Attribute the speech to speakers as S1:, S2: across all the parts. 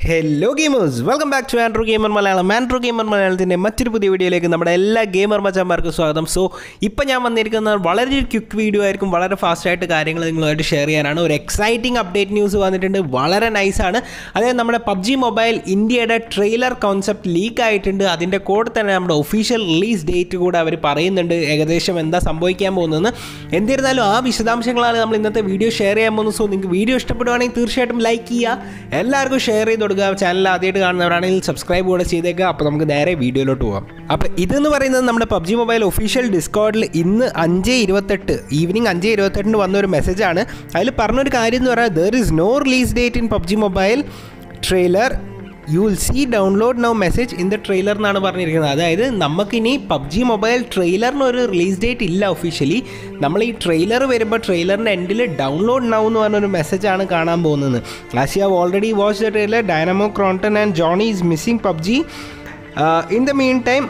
S1: Hello gamers welcome back to Andro Gamer Malayalam Andro Gamer മലയാളത്തിൻ്റെ മറ്റൊരു പുതിയ വീഡിയോയിലേക്ക് നമ്മുടെ എല്ലാ ഗെയിമർ മച്ചന്മാർക്കും സ്വാഗതം സോ ഇപ്പം ഞാൻ വന്നിരിക്കുന്നത് വളരെ ക്വിക്ക് വീഡിയോ ആയിരിക്കും വളരെ ഫാസ്റ്റായിട്ട് കാര്യങ്ങൾ നിങ്ങളുമായിട്ട് ഷെയർ ചെയ്യാനാണ് ഒരു എക്സൈറ്റിംഗ് അപ്ഡേറ്റ് ന്യൂസ് വന്നിട്ടുണ്ട് വളരെ നൈസാണ് അതായത് നമ്മുടെ പബ്ജി മൊബൈൽ ഇന്ത്യയുടെ ട്രെയിലർ കോൺസെപ്റ്റ് ലീക്ക് ആയിട്ടുണ്ട് അതിൻ്റെ കൂടെ തന്നെ നമ്മുടെ ഒഫീഷ്യൽ റിലീസ് ഡേറ്റ് കൂടെ അവർ പറയുന്നുണ്ട് ഏകദേശം എന്താ സംഭവിക്കാൻ പോകുന്നതെന്ന് എന്നിരുന്നാലും ആ വിശദാംശങ്ങളാണ് നമ്മൾ ഇന്നത്തെ വീഡിയോ ഷെയർ ചെയ്യാൻ പോകുന്നത് സോ നിങ്ങൾക്ക് വീഡിയോ ഇഷ്ടപ്പെടുവാണെങ്കിൽ തീർച്ചയായിട്ടും ലൈക്ക് ചെയ്യുക എല്ലാവർക്കും ഷെയർ ചെയ്ത് കൊടുക്കുക ചാനൽ ആദ്യമായിട്ട് കാണുന്നവരാണെങ്കിൽ സബ്സ്ക്രൈബ് കൂടെ ചെയ്തേക്കുക അപ്പോൾ നമുക്ക് നേരെ വീഡിയോയിലോട്ട് പോകാം അപ്പോൾ ഇതെന്ന് പറയുന്നത് നമ്മുടെ പബ്ജി മൊബൈൽ ഒഫീഷ്യൽ ഡിസ്കോഡിൽ ഇന്ന് അഞ്ച് ഇരുപത്തെട്ട് ഈവനിങ് അഞ്ച് ഇരുപത്തെട്ടിന് വന്ന ഒരു മെസ്സേജാണ് അതിൽ പറഞ്ഞൊരു കാര്യം എന്ന് പറഞ്ഞാൽ there is no release date in PUBG mobile trailer you will see download now message in the trailer എന്നാണ് പറഞ്ഞിരിക്കുന്നത് അതായത് നമുക്കിനി പബ്ജി മൊബൈൽ ട്രെയിലറിന് ഒരു റിലീസ് ഡേറ്റ് ഇല്ല ഒഫീഷ്യലി നമ്മൾ ഈ ട്രെയിലർ വരുമ്പോൾ ട്രെയിലറിൻ്റെ എൻഡിൽ ഡൗൺലോഡ് നൗ എന്ന് പറഞ്ഞൊരു മെസ്സേജാണ് കാണാൻ പോകുന്നത് as you have already watch the trailer Dynamo Kronten and Johnny is missing PUBG in the mean time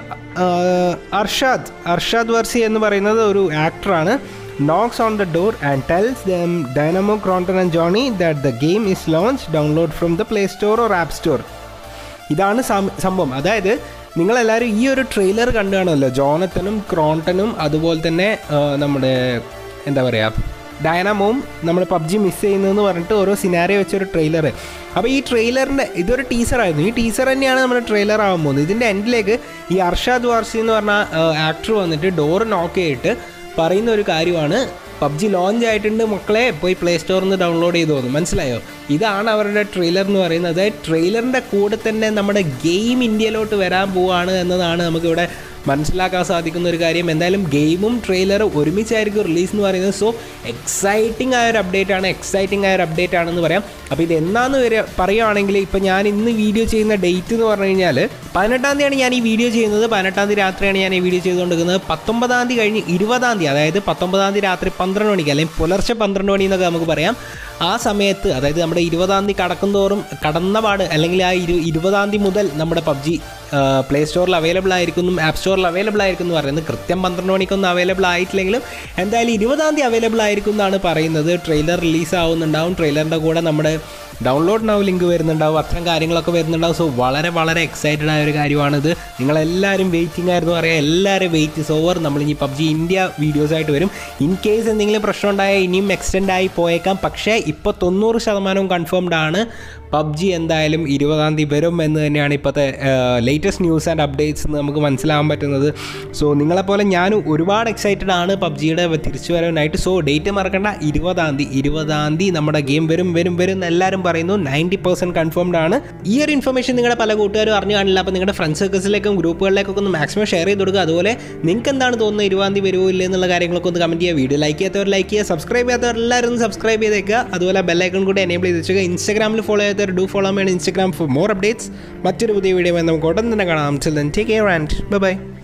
S1: Arshad Arshad Warsi എന്ന് പറയുന്നത് ഒരു ആക്ടറാണ് knocks on the door and tells them Dynamo, Cronton and Johnny that the game is launched. Download from the Play Store or App Store. ഇതാണ് സം- സംഭവം അതായത് നിങ്ങളെല്ലാവരും ഈ ഒരു ട്രെയിലർ കണ്ടു കാണുമല്ലോ ജോണത്തനും ക്രോണ്ടനും അതുപോലെ തന്നെ ആ, നമ്മുടെ എന്താ പറയുക ഡയനാമോവും നമ്മൾ പബ്ജി മിസ് ചെയ്യുന്നതെന്ന് പറഞ്ഞിട്ട് ഓരോ സിനാരിയോ വെച്ചൊരു ട്രെയിലർ അപ്പോൾ ഈ ട്രെയിലറിൻ്റെ ഇതൊരു ടീസറായിരുന്നു ഈ ടീസർ തന്നെയാണ് നമ്മുടെ ട്രെയിലർ ആവാൻ പോകുന്നത് ഇതിൻ്റെ എൻഡിലേക്ക് ഈ അർഷാദ് വാർസി എന്ന് പറഞ്ഞ ആക്ടർ വന്നിട്ട് ഡോർ നോക്ക് ചെയ്തിട്ട് പറയുന്ന ഒരു കാര്യമാണ് പബ്ജി ലോഞ്ച് ആയിട്ടുണ്ട് മക്കളെ പോയി പ്ലേ സ്റ്റോറിൽ നിന്ന് ഡൗൺലോഡ് ചെയ്ത് പോകുന്നു മനസ്സിലായോ ഇതാണ് അവരുടെ ട്രെയിലർ എന്ന് പറയുന്നത് അതായത് ട്രെയിലറിൻ്റെ കൂടെ തന്നെ നമ്മുടെ ഗെയിം ഇന്ത്യയിലോട്ട് വരാൻ പോവാണ് എന്നതാണ് നമുക്കിവിടെ മനസ്സിലാക്കാൻ സാധിക്കുന്ന ഒരു കാര്യം എന്തായാലും ഗെയിമും ട്രെയിലറും ഒരുമിച്ചായിരിക്കും റിലീസ് എന്ന് പറയുന്നത് സോ എക്സൈറ്റിംഗ് ആയ ഒരു അപ്ഡേറ്റ് ആണ് എക്സൈറ്റിംഗ് ആയ ഒരു അപ്ഡേറ്റ് ആണെന്ന് പറയാം അപ്പോൾ ഇത് എന്നാന്ന് വരെ പറയുകയാണെങ്കിൽ ഇപ്പോൾ ഞാൻ ഇന്ന് വീഡിയോ ചെയ്യുന്ന ഡേറ്റ് എന്ന് പറഞ്ഞു കഴിഞ്ഞാൽ പതിനെട്ടാം തീയതിയാണ് ഞാൻ ഈ വീഡിയോ ചെയ്യുന്നത് പതിനെട്ടാം തീയതി രാത്രിയാണ് ഞാൻ ഈ വീഡിയോ ചെയ്തുകൊണ്ടിരിക്കുന്നത് പത്തൊമ്പതാം തീയതി കഴിഞ്ഞ് ഇരുപതാം തീയതി അതായത് പത്തൊമ്പതാം തീയതി രാത്രി പന്ത്രണ്ട് മണിക്ക് അല്ലെങ്കിൽ പുലർച്ചെ പന്ത്രണ്ട് മണി എന്നൊക്കെ നമുക്ക് പറയാം ആ സമയത്ത് അതായത് നമ്മുടെ ഇരുപതാം തീയതി കടക്കുന്തോറും കടന്ന പാട് അല്ലെങ്കിൽ ആ ഇരു ഇരുപതാം തീയതി മുതൽ നമ്മുടെ പബ്ജി പ്ലേ സ്റ്റോറിൽ അവൈലബിൾ ആയിരിക്കും ആപ്പ് സ്റ്റോറിൽ അവൈലബിൾ ആയിരിക്കും എന്ന് പറയുന്നത് കൃത്യം പന്ത്രണ്ട് മണിക്കൊന്നും അവൈലബിൾ ആയിട്ടില്ലെങ്കിലും എന്തായാലും ഇരുപതാം തീയതി അവൈലബിൾ ആയിരിക്കും എന്നാണ് പറയുന്നത് ട്രെയിലർ റിലീസ് ആവുന്നുണ്ടാവും ട്രെയിലറിൻ്റെ കൂടെ നമ്മുടെ ഡൗൺലോഡ് നൗ ലിങ്ക് വരുന്നുണ്ടാവും അത്തരം കാര്യങ്ങളൊക്കെ വരുന്നുണ്ടാവും സോ വളരെ വളരെ എക്സൈറ്റഡ് ആയ ഒരു കാര്യമാണിത് നിങ്ങളെല്ലാവരും വെയിറ്റിംഗ് ആയിരുന്നു പറയാം എല്ലാവരും വെയിറ്റ് ഇസ് ഓവർ നമ്മൾ ഇനി പബ്ജി ഇന്ത്യ വീഡിയോസ് ആയിട്ട് വരും ഇൻ കേസ് എന്തെങ്കിലും പ്രശ്നം ഉണ്ടായാൽ ഇനിയും എക്സ്റ്റെൻഡ് ആയി പോയേക്കാം പക്ഷേ ഇപ്പോൾ തൊണ്ണൂറ് ശതമാനവും കൺഫേംഡ് ആണ് പബ്ജി എന്തായാലും ഇരുപതാം തീയതി വരും എന്ന് തന്നെയാണ് ഇപ്പോഴത്തെ ലേറ്റസ്റ്റ് ന്യൂസ് ആൻഡ് അപ്ഡേറ്റ്സ് നമുക്ക് മനസ്സിലാവാൻ പറ്റുന്നത് സോ നിങ്ങളെപ്പോലെ ഞാനും ഒരുപാട് എക്സൈറ്റഡ് ആണ് പബ്ജിയുടെ തിരിച്ചു വരാനായിട്ട് സോ ഡേറ്റ് മറക്കണ്ട ഇരുപതാം തീയതി ഇരുപതാം തീയതി നമ്മുടെ ഗെയിം വരും വരും വരും എന്ന് എല്ലാവരും പറയുന്നു നയൻറ്റി പെർസെൻറ്റ് കൺഫേംഡ് ആണ് ഈ ഒരു ഇൻഫർമേഷൻ നിങ്ങളുടെ പല കൂട്ടുകാരും അറിഞ്ഞു കാണില്ല അപ്പോൾ നിങ്ങളുടെ ഫ്രണ്ട്സ് സർക്കിൾസിലേക്കും ഗ്രൂപ്പുകളിലേക്കൊക്കെ ഒന്ന് മാക്സിമം ഷെയർ ചെയ്ത് കൊടുക്കുക അതുപോലെ നിങ്ങൾക്ക് എന്താണ് തോന്നുന്നത് ഇരുപതാം തീയതി വരുമോ ഇല്ല എന്നുള്ള കാര്യങ്ങളൊക്കെ ഒന്ന് കമൻറ്റ് ചെയ്യുക വീഡിയോ ലൈക്ക് ചെയ്യാത്തവർ ലൈക്ക് ചെയ്യുക സബ്സ്ക്രൈബ് ചെയ്യാത്തവർ എല്ലാവരും ഒന്ന് സബ്സ്ക്രൈബ് ചെയ്തേക്കുക അതുപോലെ ബെല്ലൈക്കൺ കൂടി എനേബിൾ ചെയ്ത് വെച്ചുക ഇൻസ്റ്റാഗ്രാമിൽ ഫോളോ ചെയ്യാത്തവർ ഡു ഫോളോ വേണം ഇൻസ്റ്റാഗ്രാം ഫോർ മോർ അപ്ഡേറ്റ്സ് മറ്റൊരു പുതിയ വീഡിയോ നമുക്ക് ഉടൻ തന്നെ കാണാം chill then take care and by